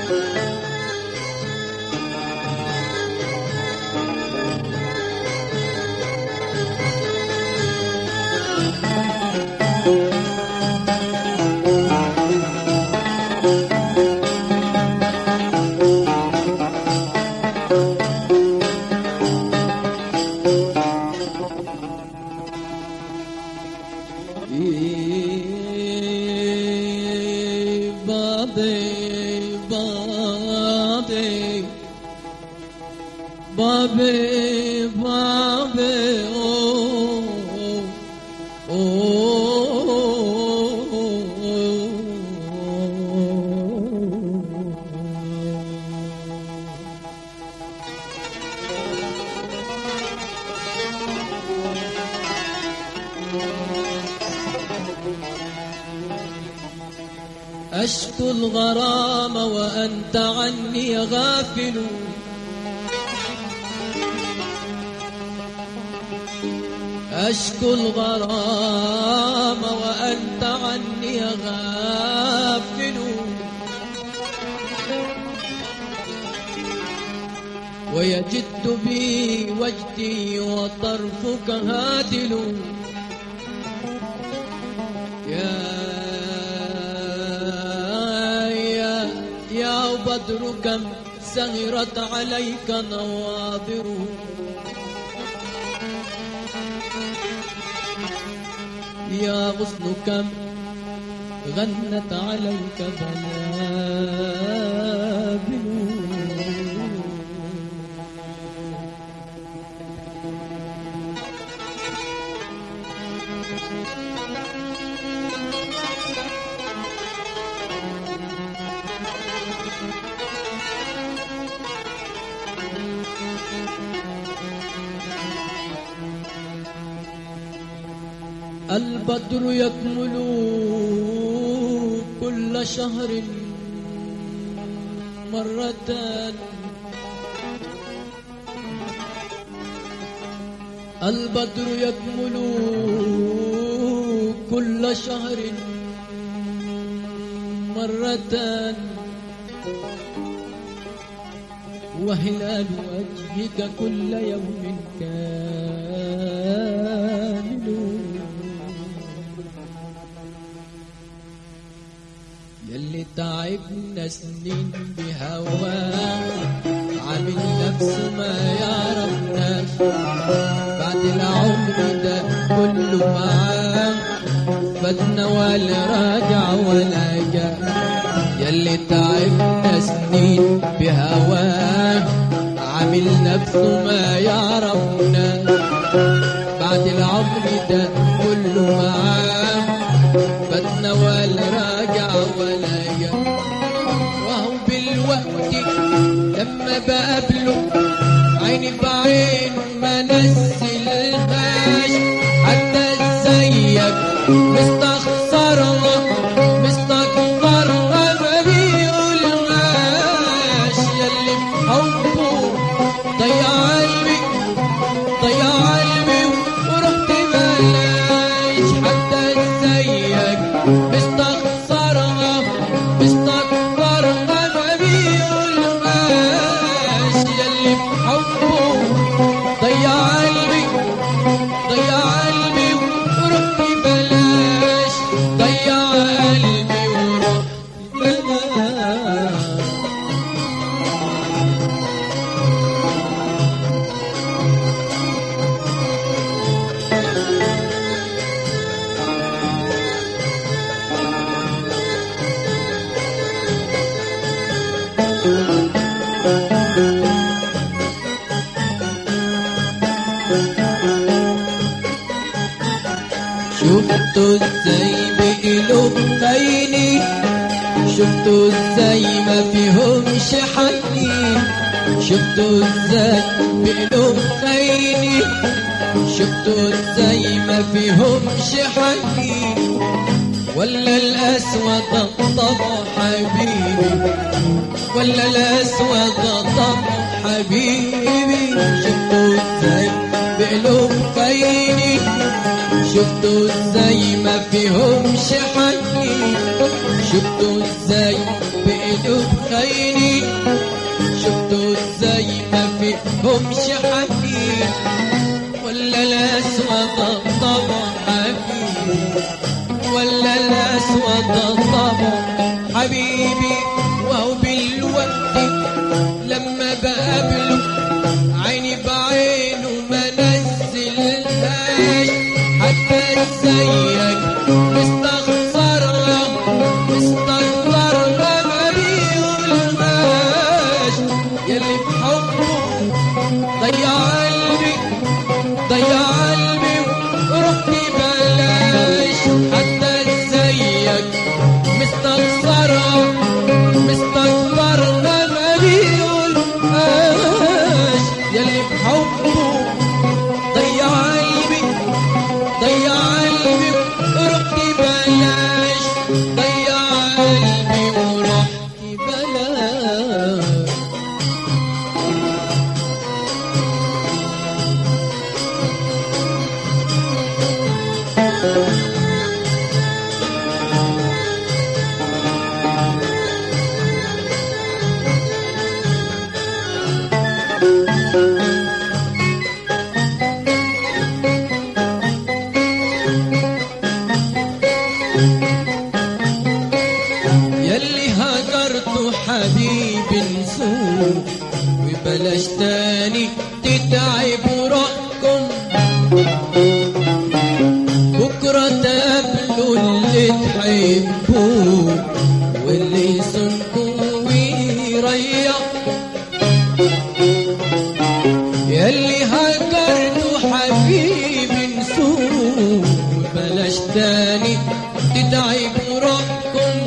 بابي بابي بابي بابي أوه أوه أشكو الغرام وأنت عني غافل أشكو الغرام وأنت عني غافل ويجد بي وجدي وطرفك هادل يا يا يا بدر كم سهرت عليك نواظر يا غصن كم غنت عليك بلابل البدر يكمل كل شهر مرتان البدر يكمل كل شهر مرتان وهلال وجهك كل يوم كامل يلي تعبنا سنين بهواك عامل نفسه ما يعرفناش بعد العمر ده كله معاه فاتنا ولا راجع ولا جاء يلي تعبنا سنين بهواك عامل نفسه ما يعرفناش بعد العمر ده كله معاه فاتنا ولا راجع ولا جاء وهو بالوقت لما بقابله عيني بعين ما نزلهاش حتى زيك مستخسرها مستكبرها ما بيقولهاش ياللي بحبه ضيع قلبي ضيع قلبي ورحت بلاش حتى زيك مستخسرها مستكبرها ما بيقولهاش ياللي بحبه ضيع قلبي ضيع قلبي ورحت بلاش ضيع قلبي ورحت بلاش شفتوا ازاي بقلوب عيني شفتوا ازاي ما فيهمش حنين شفتوا ازاي بقلوب عيني شفتوا ازاي ما فيهمش حنين ولا الأسود الطبع حبيبي ولا الأسود الطبع حبيبي شفتوا ازاي بقلوب عيني شفتوا ازاي ما فيهمش حنين شفتوا ازاي بقلوب خاينين شفتوا ازاي ما فيهمش حنين ولا الاسود الطبع حبيبي ولا الاسود الطبع حبيبي وهو بالوقت لما بقابله عيني بعينه ما نزلهاش حتى زيك مستخسرها مستخسرها ما بيقولهاش يلي بحبه ضيع قلبي ضيع قلبي ورحت بلاش حتى زيك مستخسرها مستكبرنا ما بيقولهاش يلي بحبه ضيع قلبي ضيع قلبي ورحت بلاش ضيع قلبي ورحت بلاش يلي هجرته حبيبي نسوه وبلاش تاني تتعبوا روحكم بكرة تقابلوا اللي تحبوه واللي يصونكم ويريحكم يلي هجرته حبيبي نسوه وبلاش تاني تتعبوا روحكم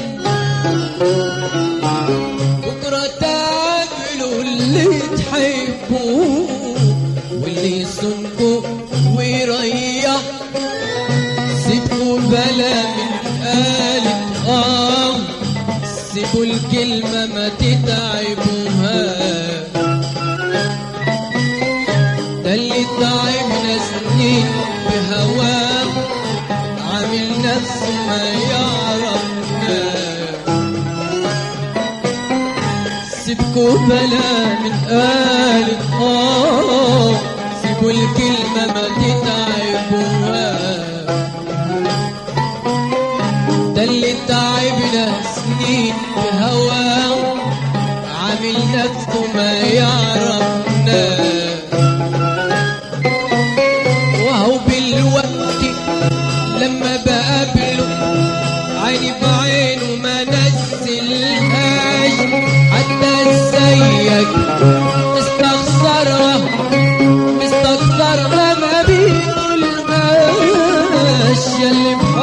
بكرة تقابلوا اللي تحبوه واللي يصونكوا ويريح سيبكوا بلا من قالت اه سيبوا الكلمة ما تتعبوها ده اللي تعبنا سنين بهواه عامل نفسه ما يعرفنا سيبكوا بلا من قالت اه سيبوا الكلمة ما تتعبوها ده اللي تعبنا سنين بهواه عامل نفسه ما يعرفنا وهو بالوقت لما بقابله عيني بعينه ما نزلهاش حتى زيك مستخسرها مستخسرها ما بيقولهاش ياللي بحبه